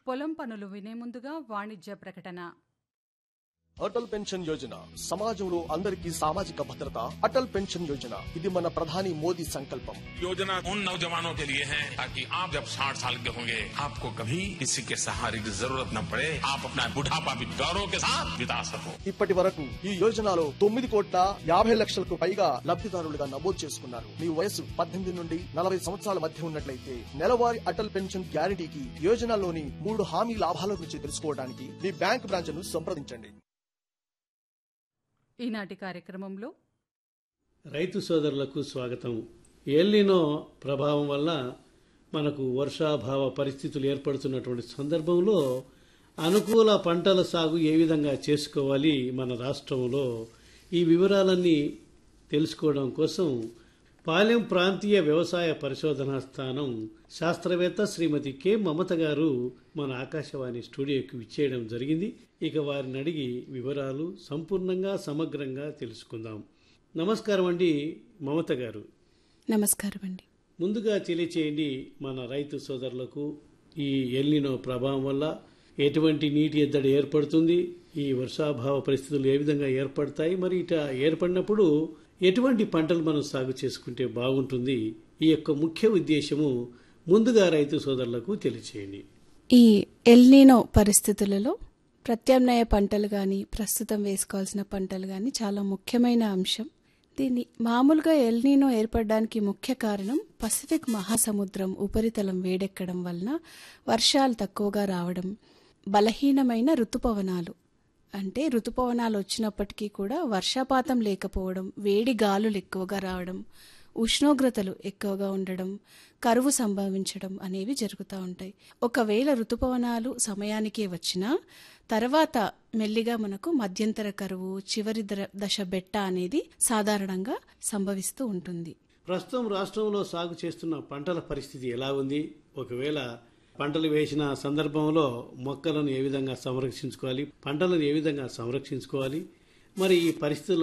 పొలం పనులు వినే ముందుగా వాణిజ్య ప్రకటన అటల్ పెన్షన్ యోజన సమాజంలో అందరికీ సామాజిక భద్రత అటల్ పెన్షన్ యోజన ఇది మన ప్రధాని మోదీ సంకల్పం योजना उन नौजवानों के लिए है ताकि आप जब 60 साल के होंगे आपको कभी किसी के सहारे की जरूरत न पड़े आप अपना बुढ़ापा भी गौरव के साथ बिता सको ఇప్పటి వరకు ఈ యోజనలో తొమ్మిది కోట్ల యాభై లక్షలకు పైగా లబ్ధిదారులుగా నమోదు చేసుకున్నారు మీ వయసు పద్దెనిమిది నుండి నలభై సంవత్సరాల మధ్య ఉన్నట్లయితే నెలవారీ అటల్ పెన్షన్ గ్యారంటీకి యోజనలోని మూడు హామీ లాభాల గురించి తెలుసుకోవడానికి మీ బ్యాంక్ బ్రాంచ్ను సంప్రదించండి ఈనాటి కార్యక్రమంలో రైతు సోదరులకు స్వాగతం ఎల్లినో ప్రభావం వల్ల మనకు వర్షాభావ పరిస్థితులు ఏర్పడుతున్నటువంటి సందర్భంలో అనుకూల పంటల సాగు ఏ విధంగా చేసుకోవాలి మన రాష్ట్రంలో ఈ వివరాలన్నీ తెలుసుకోవడం కోసం పాలెం ప్రాంతీయ వ్యవసాయ పరిశోధనా స్థానం శాస్త్రవేత్త శ్రీమతి కె మమత గారు మన ఆకాశవాణి స్టూడియోకి విచ్చేయడం జరిగింది ఇక వారిని అడిగి వివరాలు సంపూర్ణంగా సమగ్రంగా తెలుసుకుందాం నమస్కారం అండి మమత గారు నమస్కారం అండి ముందుగా తెలియచేయండి మన రైతు సోదరులకు ఈ ఎల్నినో ప్రభావం వల్ల ఎటువంటి నీటి ఎద్దడి ఏర్పడుతుంది ఈ వర్షాభావ పరిస్థితులు ఏ విధంగా ఏర్పడతాయి మరి ఇట ఏర్పడినప్పుడు ఎటువంటి పంటలు మనం సాగు చేసుకుంటే బాగుంటుంది ఈ యొక్క ముఖ్య ఉద్దేశము ముందుగా రైతు సోదరులకు తెలియచేయండి ఈ ఎల్నీనో పరిస్థితులలో ప్రత్యామ్నాయ పంటలు కానీ ప్రస్తుతం వేసుకోవాల్సిన పంటలు కానీ చాలా ముఖ్యమైన అంశం దీన్ని మామూలుగా ఎల్నీనో ఏర్పడడానికి ముఖ్య కారణం పసిఫిక్ మహాసముద్రం ఉపరితలం వేడెక్కడం వలన వర్షాలు తక్కువగా రావడం బలహీనమైన ఋతుపవనాలు అంటే ఋతుపవనాలు వచ్చినప్పటికీ కూడా వర్షపాతం లేకపోవడం వేడి గాలులు ఎక్కువగా రావడం ఉష్ణోగ్రతలు ఎక్కువగా ఉండడం కరువు సంభవించడం అనేవి జరుగుతూ ఉంటాయి ఒకవేళ ఋతుపవనాలు సమయానికే వచ్చినా తర్వాత మెల్లిగా మనకు మధ్యంతర కరువు చివరి దర- దశ బెట్ట అనేది సాధారణంగా సంభవిస్తూ ఉంటుంది ప్రస్తుతం రాష్ట్రంలో సాగు చేస్తున్న పంటల పరిస్థితి ఎలా ఉంది ఒకవేళ పంటలు వేసిన సందర్భంలో మొక్కలను ఏ విధంగా సంరక్షించుకోవాలి పంటలను ఏ విధంగా సంరక్షించుకోవాలి మరి ఈ పరిస్థితుల్లో